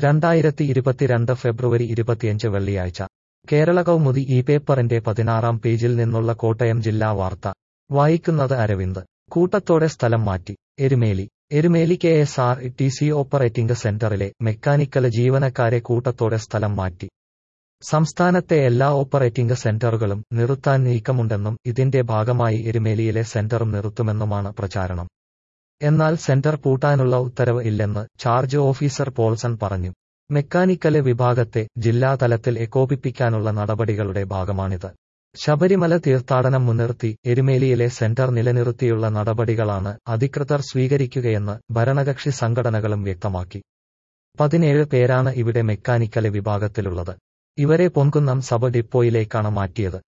രണ്ടായിരത്തി ഇരുപത്തിരണ്ട് ഫെബ്രുവരി ഇരുപത്തിയഞ്ച് വെള്ളിയാഴ്ച കേരള കൗമുദി ഈ പേപ്പറിന്റെ പതിനാറാം പേജിൽ നിന്നുള്ള കോട്ടയം ജില്ലാ വാർത്ത വായിക്കുന്നത് അരവിന്ദ് കൂട്ടത്തോടെ സ്ഥലം മാറ്റി Erumeli Erumeli K S R T C operating സെന്ററിലെ മെക്കാനിക്കൽ ജീവനക്കാരെ കൂട്ടത്തോടെ സ്ഥലം മാറ്റി സംസ്ഥാനത്തെ എല്ലാ ഓപ്പറേറ്റിംഗ് സെന്ററുകളും നിർത്താൻ നീക്കമുണ്ടെന്നും ഇതിന്റെ ഭാഗമായി എരുമേലിയിലെ സെന്ററും നിർത്തുമെന്നുമാണ് പ്രചാരണം എന്നാൽ സെന്റർ പൂട്ടാനുള്ള ഉത്തരവ് ഇല്ലെന്ന് ചാർജ് ഓഫീസർ പോൾസൺ പറഞ്ഞു മെക്കാനിക്കല് വിഭാഗത്തെ ജില്ലാതലത്തിൽ ഏകോപിപ്പിക്കാനുള്ള നടപടികളുടെ ഭാഗമാണിത് ശബരിമല തീർത്ഥാടനം മുൻനിർത്തി എരുമേലിയിലെ സെന്റർ നിലനിർത്തിയുള്ള നടപടികളാണ് അധികൃതർ സ്വീകരിക്കുകയെന്ന് ഭരണകക്ഷി സംഘടനകളും വ്യക്തമാക്കി പതിനേഴ് പേരാണ് ഇവിടെ മെക്കാനിക്കല് വിഭാഗത്തിലുള്ളത് ഇവരെ പൊൻകുന്നം സബ് ഡിപ്പോയിലേക്കാണ് മാറ്റിയത്